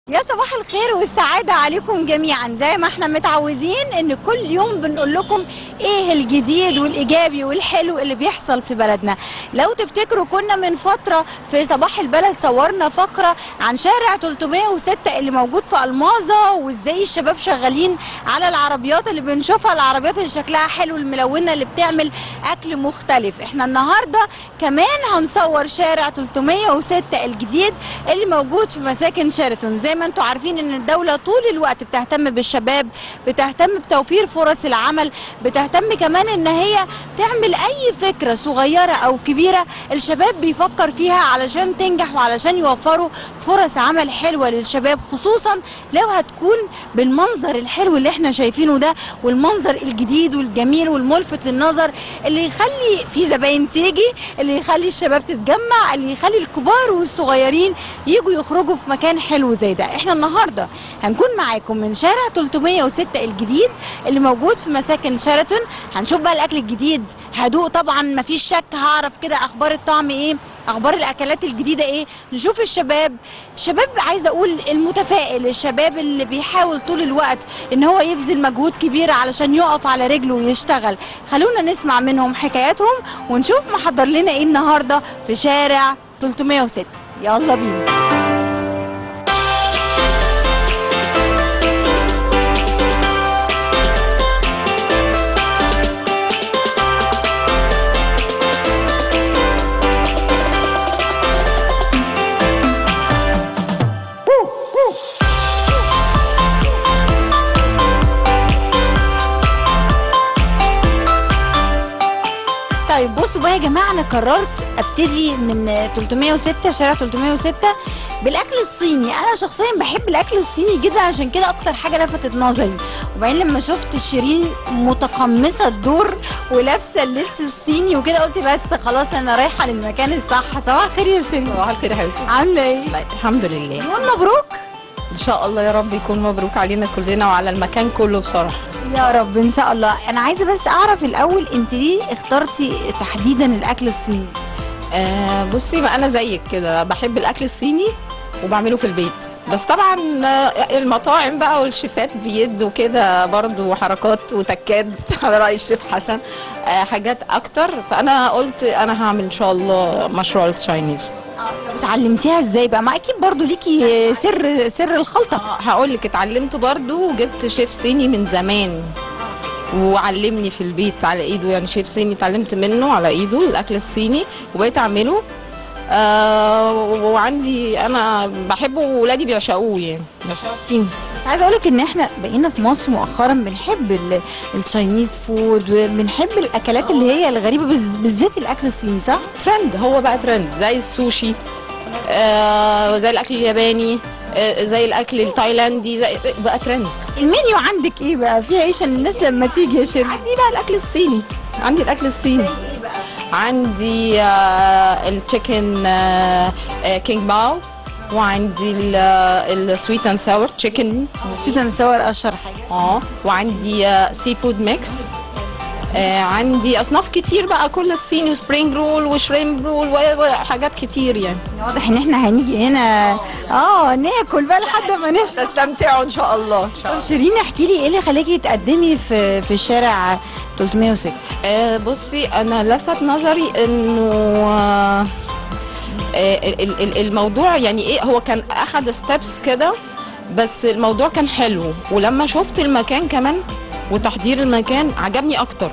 يا صباح الخير والسعادة عليكم جميعا زي ما احنا متعودين ان كل يوم بنقول لكم ايه الجديد والايجابي والحلو اللي بيحصل في بلدنا لو تفتكروا كنا من فترة في صباح البلد صورنا فقرة عن شارع 306 اللي موجود في الماظة وازاي الشباب شغالين على العربيات اللي بنشوفها العربيات اللي شكلها حلو الملونة اللي بتعمل اكل مختلف احنا النهاردة كمان هنصور شارع 306 الجديد اللي موجود في مساكن شيراتون زي ما انتم عارفين ان الدولة طول الوقت بتهتم بالشباب بتهتم بتوفير فرص العمل بتهتم كمان ان هي تعمل اي فكرة صغيرة او كبيرة الشباب بيفكر فيها علشان تنجح وعلشان يوفروا فرص عمل حلوة للشباب خصوصا لو هتكون بالمنظر الحلو اللي احنا شايفينه ده والمنظر الجديد والجميل والملفت للنظر اللي يخلي في زباين تيجي اللي يخلي الشباب تتجمع اللي يخلي الكبار والصغيرين يجوا يخرجوا في مكان حلو زي ده احنا النهارده هنكون معاكم من شارع 306 الجديد اللي موجود في مساكن شيراتون هنشوف بقى الاكل الجديد هدوق طبعا مفيش شك هعرف كده اخبار الطعم ايه اخبار الاكلات الجديده ايه نشوف الشباب شباب عايزه اقول المتفائل الشباب اللي بيحاول طول الوقت ان هو يبذل مجهود كبير علشان يقف على رجله ويشتغل خلونا نسمع منهم حكاياتهم ونشوف محضر لنا ايه النهارده في شارع 306 يلا بينا طيب بصوا بقى يا جماعه انا قررت ابتدي من 306 شارع 306 بالاكل الصيني انا شخصيا بحب الاكل الصيني جدا عشان كده اكتر حاجه لفتت نظري وبعدين لما شفت شيرين متقمصه الدور ولابسه اللبس الصيني وكده قلت بس خلاص انا رايحه للمكان الصح صباح الخير يا شيرين صباح الخير يا حبيبتي عامله ايه لا، الحمد لله يوم مبروك ان شاء الله يا رب يكون مبروك علينا كلنا وعلى المكان كله بصراحه يا رب ان شاء الله انا عايزه بس اعرف الاول انت ليه اخترتي تحديدا الاكل الصيني آه بصي ما انا زيك كده بحب الاكل الصيني وبعمله في البيت بس طبعا آه، المطاعم بقى والشيفات بيدوا كده برضو حركات وتكات على راي الشيف حسن آه حاجات اكتر فانا قلت انا هعمل ان شاء الله مشروع التشاينيز طب اتعلمتيها ازاي بقى ما اكيد برضو ليكي سر سر الخلطه هقول لك اتعلمت برضو وجبت شيف صيني من زمان وعلمني في البيت على ايده يعني شيف صيني اتعلمت منه على ايده الاكل الصيني وبقيت اعمله آه وعندي انا بحبه وولادي بيعشقوه يعني بيعشقوا الصيني بس عايزه اقولك ان احنا بقينا في مصر مؤخرا بنحب ال- التشاينيز فود وبنحب الاكلات اللي هي الغريبه بز- بالذات الاكل الصيني صح ترند هو بقى ترند زي السوشي آه زي الاكل الياباني آه زي الاكل التايلاندي زي بقى ترند المنيو عندك ايه بقى فيها ايه عشان الناس لما تيجي يا شيرين عندي بقى الاكل الصيني عندي الاكل الصيني عندي آه، التشيكن آه، آه، كينج باو وعندي السويت اند ساور تشيكن سويت اند ساور اشهر حاجه اه وعندي آه، سي فود ميكس آه، عندي اصناف كتير بقى كل الصيني وسبرينج رول وشريمب رول و- وحاجات كتير يعني واضح ان احنا هنيجي هنا اه ناكل بقى لحد ما نشبع تستمتعوا ان شاء الله ان شاء طب الله شيرين احكي لي ايه اللي خلاكي تقدمي في في الشارع 306 آه، بصي انا لفت نظري انه آه، آه، ال- ال- ال- الموضوع يعني ايه هو كان اخد ستيبس كده بس الموضوع كان حلو ولما شفت المكان كمان وتحضير المكان عجبني اكتر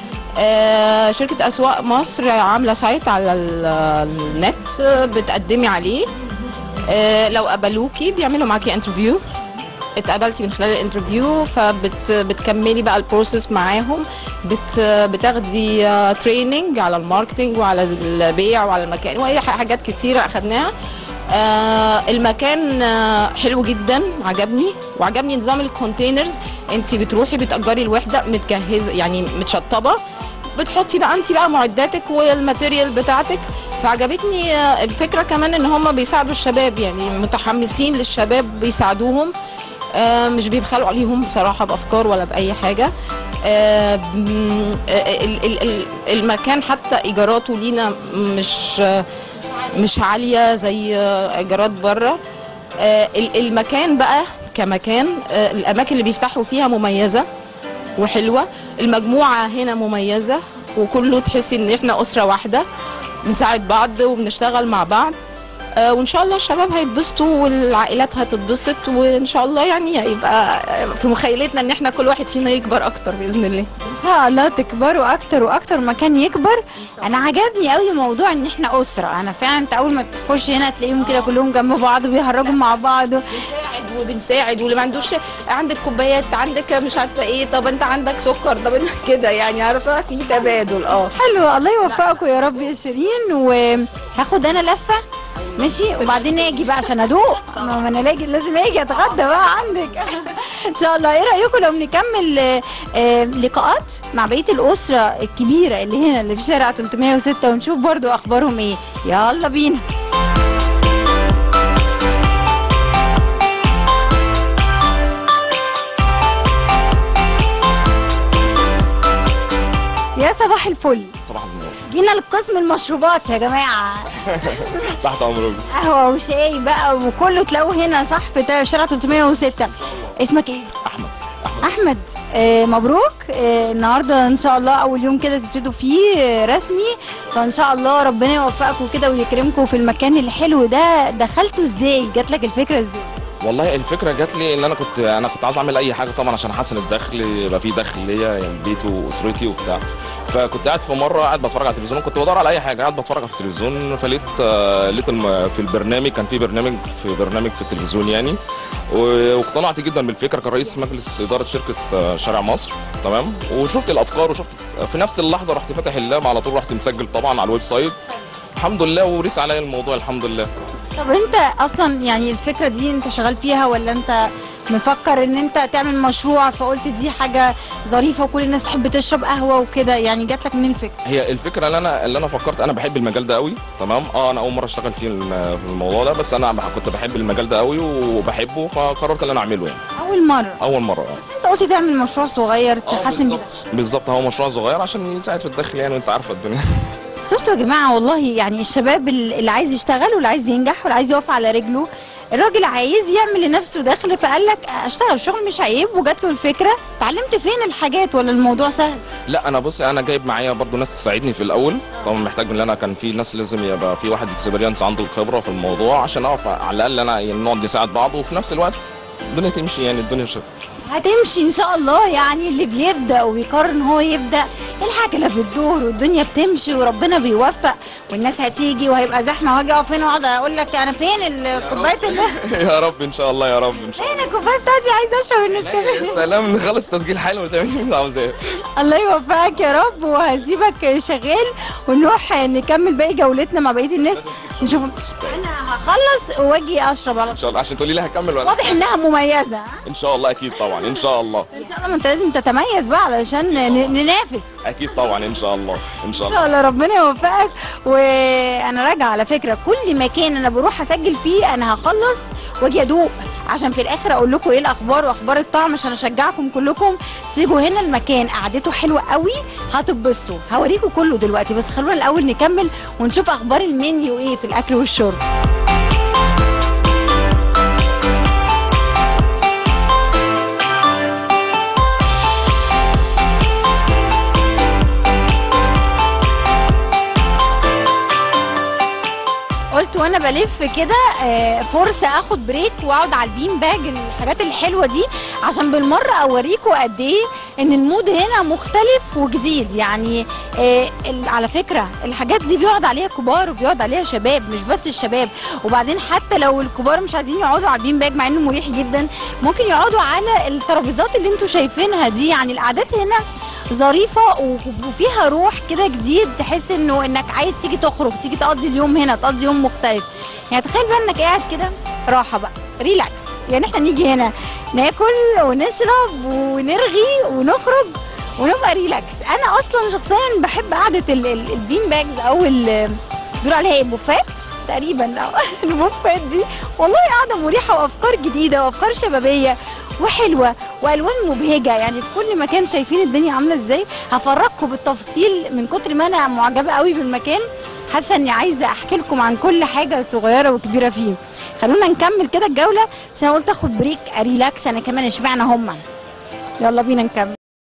آه، شركة أسواق مصر عاملة سايت على ال- النت آه، بتقدمي عليه آه، لو قبلوكي بيعملوا معاكي انترفيو اتقبلتي من خلال الانترفيو فبتكملي بقى البروسيس معاهم بت بتاخدي تريننج على الماركتنج وعلى البيع وعلى المكان وهي حاجات كتيره اخدناها آه المكان آه حلو جدا عجبني وعجبني نظام الكونتينرز انت بتروحي بتأجري الوحده متجهزه يعني متشطبه بتحطي بقى انت بقى معداتك والماتيريال بتاعتك فعجبتني آه، الفكره كمان ان هم بيساعدوا الشباب يعني متحمسين للشباب بيساعدوهم آه، مش بيبخلوا عليهم بصراحه بافكار ولا باي حاجه آه، م- آه، ال- ال- ال- المكان حتى ايجاراته لينا مش آه، مش عاليه زي آه، ايجارات بره آه، ال- المكان بقى كمكان آه، الاماكن اللي بيفتحوا فيها مميزه وحلوه المجموعه هنا مميزه وكله تحسي ان احنا اسره واحده بنساعد بعض وبنشتغل مع بعض آه، وان شاء الله الشباب هيتبسطوا والعائلات هتتبسط وان شاء الله يعني هيبقى في مخيلتنا ان احنا كل واحد فينا يكبر اكتر باذن الله ان شاء الله تكبروا اكتر واكتر مكان يكبر انا عجبني قوي موضوع ان احنا اسره انا فعلا انت اول ما تخش هنا تلاقيهم كده كلهم جنب بعض بيهرجوا مع بعض بنساعد وبنساعد واللي ما عندوش عندك كوبايات عندك مش عارفه ايه طب انت عندك سكر طب انت كده يعني عارفه في تبادل اه حلو الله يوفقكم يا رب يا شيرين وهاخد انا لفه ماشي وبعدين اجي بقى عشان ادوق ما ما انا لاجي لازم اجي اتغدى بقى عندك ان شاء الله ايه رايكم لو نكمل آه، آه، لقاءات مع بقيه الاسره الكبيره اللي هنا اللي في شارع 306 ونشوف برضو اخبارهم ايه يلا بينا يا صباح الفل صباح النور جينا لقسم المشروبات يا جماعه تحت امرك قهوه وشاي بقى وكله تلاقوه هنا صح في تا- شارع 306 اسمك ايه احمد احمد احمد آه مبروك آه النهارده ان شاء الله اول يوم كده تبتدوا فيه آه رسمي فان شاء الله ربنا يوفقكم كده ويكرمكم في المكان الحلو ده دخلتوا ازاي جات لك الفكره ازاي والله الفكره جات لي ان انا كنت انا كنت عايز اعمل اي حاجه طبعا عشان احسن الدخل يبقى في دخل ليا يعني بيتي واسرتي وبتاع فكنت قاعد في مره قاعد بتفرج على التلفزيون كنت بدور على اي حاجه قاعد بتفرج على التلفزيون فلقيت آه، لقيت الم- في البرنامج كان في برنامج في برنامج في التلفزيون يعني و- واقتنعت جدا بالفكره كان رئيس مجلس اداره شركه آه، شارع مصر تمام وشفت الافكار وشفت في نفس اللحظه رحت فاتح اللاب على طول رحت مسجل طبعا على الويب سايت الحمد لله وريس عليا الموضوع الحمد لله طب انت اصلا يعني الفكره دي انت شغال فيها ولا انت مفكر ان انت تعمل مشروع فقلت دي حاجه ظريفه وكل الناس تحب تشرب قهوه وكده يعني جات لك منين الفكره هي الفكره اللي انا اللي انا فكرت انا بحب المجال ده قوي تمام اه انا اول مره اشتغل فيه الم- في الموضوع ده بس انا بح- كنت بحب المجال ده قوي وبحبه فقررت ان انا اعمله يعني اول مره اول مره اه انت قلت تعمل مشروع صغير آه، تحسن بيه بالظبط بالظبط هو مشروع صغير عشان يساعد في الدخل يعني وانت عارفه الدنيا شفتوا يا جماعه والله يعني الشباب اللي عايز يشتغل واللي عايز ينجح واللي عايز يقف على رجله الراجل عايز يعمل لنفسه دخل فقال لك اشتغل شغل مش عيب وجات له الفكره اتعلمت فين الحاجات ولا الموضوع سهل لا انا بصي انا جايب معايا برضو ناس تساعدني في الاول طبعا محتاج ان انا كان في ناس لازم يبقى في واحد اكسبيرينس عنده الخبره في الموضوع عشان اعرف على الاقل انا يعني نقعد نساعد بعض وفي نفس الوقت الدنيا تمشي يعني الدنيا مش هتمشي ان شاء الله يعني اللي بيبدا وبيقرر ان هو يبدا الحاجه اللي بتدور والدنيا بتمشي وربنا بيوفق والناس هتيجي وهيبقى زحمه واجي اقف هنا واقعد اقول لك انا فين الكوبايه اللي يا رب ان شاء الله يا رب ان شاء الله فين الكوبايه بتاعتي عايزه اشرب يا النسكافيه سلام نخلص تسجيل حلو وتعملي اللي انت عاوزاه الله يوفقك يا رب وهسيبك شغال ونروح نكمل باقي جولتنا مع بقيه الناس نشوف انا هخلص واجي اشرب على ان طول شاء الله عشان تقولي لي هكمل ولا واضح انها مميزه ان شاء الله اكيد طبعا ان شاء الله ان شاء الله ما انت لازم تتميز بقى علشان ن- ننافس اكيد طبعا ان شاء الله ان شاء ان الله شاء الله ربنا يوفقك وانا راجعه على فكره كل مكان انا بروح اسجل فيه انا هخلص واجي ادوق عشان في الاخر اقول لكم ايه الاخبار واخبار الطعم عشان اشجعكم كلكم تيجوا هنا المكان قعدته حلوه قوي هتتبسطوا هوريكم كله دلوقتي بس خلونا الاول نكمل ونشوف اخبار المنيو ايه في الاكل والشرب قلت وانا بلف كده آه، فرصه اخد بريك واقعد على البين باج الحاجات الحلوه دي عشان بالمره اوريكم قد ايه ان المود هنا مختلف وجديد يعني آه، ال- على فكره الحاجات دي بيقعد عليها كبار وبيقعد عليها شباب مش بس الشباب وبعدين حتى لو الكبار مش عايزين يقعدوا على البين باج مع انه مريح جدا ممكن يقعدوا على الترابيزات اللي انتوا شايفينها دي يعني القعدات هنا ظريفه و- وفيها روح كده جديد تحس انه انك عايز تيجي تخرج تيجي تقضي اليوم هنا تقضي يوم مختلف يعني تخيل بقى انك قاعد كده راحه بقى ريلاكس يعني احنا نيجي هنا ناكل ونشرب ونرغي ونخرج ونبقى ريلاكس انا اصلا شخصيا بحب قعده ال- ال- البين باجز او ال- بيقولوا عليها ايه بوفات تقريبا لا البوفات دي والله قاعده مريحه وافكار جديده وافكار شبابيه وحلوه والوان مبهجه يعني في كل مكان شايفين الدنيا عامله ازاي هفرجكم بالتفصيل من كتر ما انا معجبه قوي بالمكان حاسه اني عايزه احكي لكم عن كل حاجه صغيره وكبيره فيه خلونا نكمل كده الجوله بس انا قلت اخد بريك اريلاكس انا كمان اشمعنى هم يلا بينا نكمل